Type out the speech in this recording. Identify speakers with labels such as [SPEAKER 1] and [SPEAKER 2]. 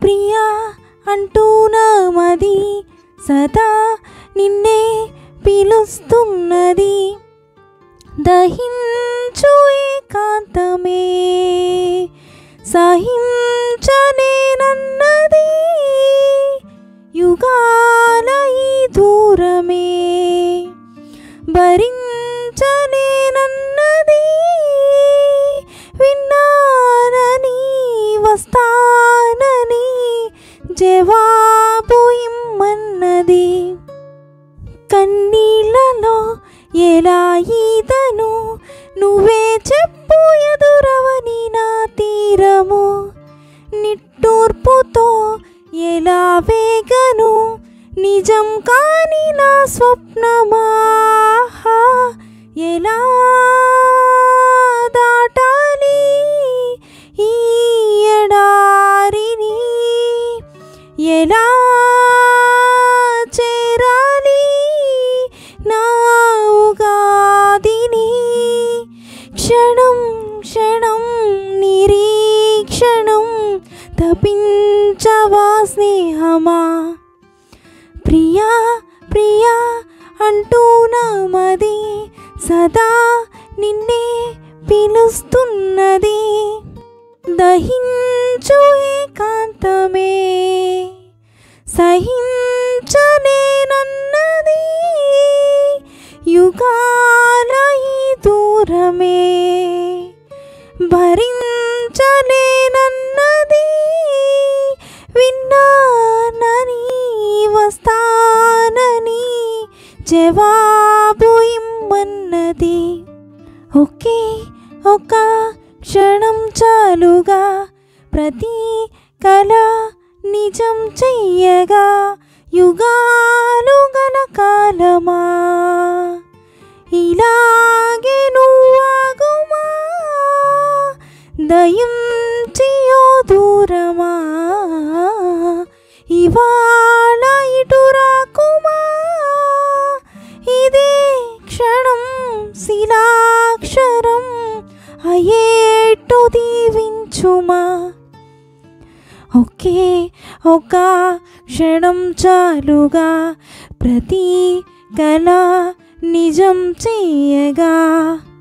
[SPEAKER 1] ప్రియా అంటూనమది సదా నిన్నే పిలుస్తున్నది దహించు ఏకాంతమే సహించనేనన్నది యుగాల ఈ దూరమే భరించనేనన్నది విన్నానని వస్తానని జవాబు ఇమ్మన్నది కన్నీళ్ళలో ఎలా ఈదను నువ్వే చెప్పు ఎదురవని నా తీరము నిట్టూర్పుతో ఎలా వేగను నిజం కాని నా స్వప్నమా ఎలా దాటాలి ఈ ఎడారిని ఎలా చేరాలి నా ఉగాదిని క్షణం క్షణం నిరీక్షణం తపించవా స్నేహమా ప్రియా ప్రియా అంటూనమది సదా నిన్నే పిలుస్తున్నది దహించు ఏకాంతమే సహించనేనన్నది యుగాల ఈ దూరమే భరించలేనన్నది విన్నానని వస్తానని జవాబు ఇమ్మన్నది ఒకే ఒక క్షణం చాలుగా ప్రతి కళ నిజం చెయ్యగా యుగాలు గల కాలమా ఇలాగే నువ్వాగుమా దయం చేయో దూరమా ఇవాళ ఇటు రాకుమా ఇదే క్షణం శిలాక్షరం అయ్యేట్టు దీవించుమా ఒకే ఒక క్షణం చాలుగా ప్రతి కళ నిజం చెయ్యగా